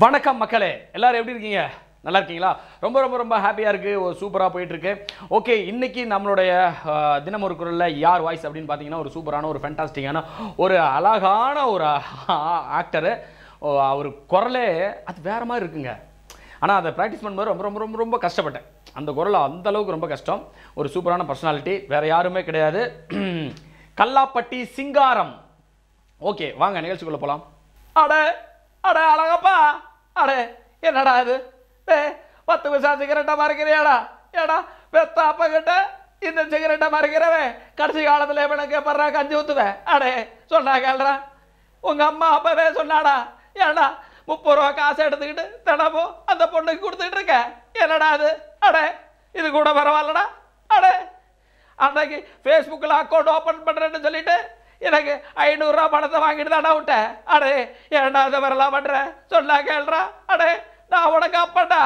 வணக்கம் மக்களே எல்லாரும் எப்படி இருக்கீங்க நல்லா இருக்கீங்களா ரொம்ப ரொம்ப ரொம்ப ஹாப்பியாக இருக்குது ஒரு சூப்பராக போயிட்டுருக்கு ஓகே இன்னைக்கு நம்மளுடைய அஹ், தினம் ஒரு குரலில் யார் வாய்ஸ் அப்படின்னு பார்த்தீங்கன்னா ஒரு சூப்பரான ஒரு ஃபென்டாஸ்டிக்கான ஒரு அழகான ஒரு ஆக்டரு அவர் குரலே அது வேற மாதிரி இருக்குங்க ஆனால் அதை ப்ராக்டிஸ் பண்ணும்போது ரொம்ப ரொம்ப ரொம்ப ரொம்ப கஷ்டப்பட்டேன் அந்த குரல் அந்த அளவுக்கு ரொம்ப கஷ்டம் ஒரு சூப்பரான பர்சனாலிட்டி வேற யாருமே கிடையாது கல்லாப்பட்டி சிங்காரம் ஓகே வாங்க நிகழ்ச்சிக்குள்ள போலாம் அட அட அழகப்பா அடே என்னடா இது டே பத்து பைசா சிகரெட்டை மறைக்கிறியாடா ஏடா பெத்த அப்ப கிட்ட இந்த சிகரெட்டை மறைக்கிறவே கடைசி காலத்துல எனக்கு படுறா கஞ்சி ஊத்துவேன் அடே சொன்னா கேள்றா உங்க அம்மா அப்பவே சொன்னாடா ஏடா முப்பது ரூபா காசு எடுத்துக்கிட்டு தினமும் அந்த பொண்ணுக்கு கொடுத்துட்டு இருக்க என்னடா அது அடே இது கூட பரவாயில்லடா அடே அன்னைக்கு ஃபேஸ்புக்கில் அக்கௌண்ட் ஓப்பன் பண்ணுறேன்னு சொல்லிட்டு எனக்கு ஐநூறுரூவா பணத்தை வாங்கிட்டு தானே விட்டேன் அடே ஏன்டா இதை வரலாம் பண்ணுறேன் சொன்னா கேள்றா அடே நான் உனக்கு அப்படா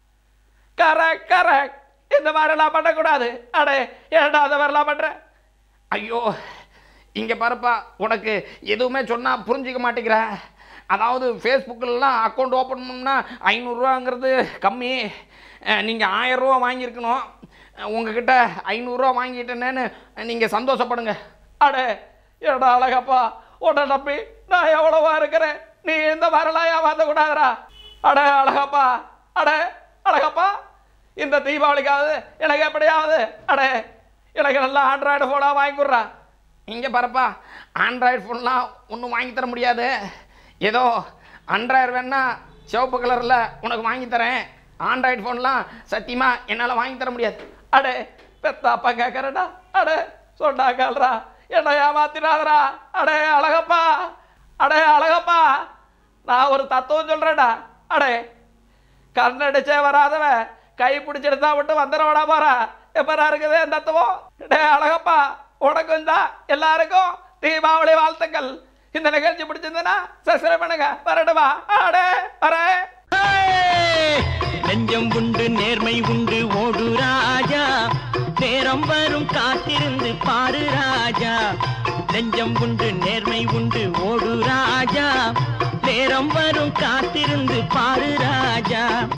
கரெக்ட் கரெக்ட் இந்த மாதிரிலாம் பண்ணக்கூடாது அடே ஏன்டா அதை வரலாம் பண்ணுறேன் ஐயோ இங்கே பாருப்பா உனக்கு எதுவுமே சொன்னால் புரிஞ்சிக்க மாட்டேங்கிற அதாவது ஃபேஸ்புக்கிலலாம் அக்கௌண்ட் ஓப்பன் பண்ணா ஐநூறுரூவாங்கிறது கம்மி நீங்கள் ஆயிரரூவா வாங்கியிருக்கணும் அஹ், உங்ககிட்ட ஐநூறுரூவா வாங்கிட்டேனேன்னு நீங்கள் சந்தோஷப்படுங்க அடே ஏடா அழகப்பா உன்னை நம்பி நான் எவ்வளவா இருக்கிறேன் நீ இந்த மாதிரிலாம் ஏமாற்றக்கூடாதுடா அடே அழகப்பா அடே அழகப்பா இந்த தீபாவளிக்காவது எனக்கு எப்படியாவது அடே எனக்கு நல்லா ஆண்ட்ராய்டு ஃபோனாக வாங்கி கொடுறா இங்கே பாருப்பா ஆண்ட்ராய்டு ஃபோன்லாம் ஒன்றும் வாங்கி தர முடியாது ஏதோ ஆண்ட்ராய்டு வேணா சிவப்பு கலரில் உனக்கு வாங்கி தரேன் ஆண்ட்ராய்டு ஃபோன்லாம் சத்தியமாக என்னால் வாங்கி தர முடியாது அடே பெத்த அப்பா கேட்குறேடா அடே சொன்னா கேள்றா என்ன ஏமாத்தினாதரா அடே அழகப்பா அடே அழகப்பா நான் ஒரு தத்துவம் சொல்கிறேன்டா அடே கண்ணடிச்சே வராதவன் கை பிடிச்சிருந்தா விட்டு வந்துடவிட போறா எப்பரா இருக்குது இந்த தத்துவம் டே அழகப்பா உனக்கும் தான் எல்லாருக்கும் தீபாவளி வாழ்த்துக்கள் இந்த நிகழ்ச்சி பிடிச்சிருந்ததுன்னா சப்ஸ்கிரைப் பண்ணுங்க வரட்டுமா அடே வரேன் நெஞ்சம் உண்டு நேர்மை உண்டு ஓடு ராஜா நேரம் வரும் காத்திருந்து பாரு ராஜா நெஞ்சம் உண்டு நேர்மை உண்டு ஓடு ராஜா நேரம் வரும் காத்திருந்து பாரு ராஜா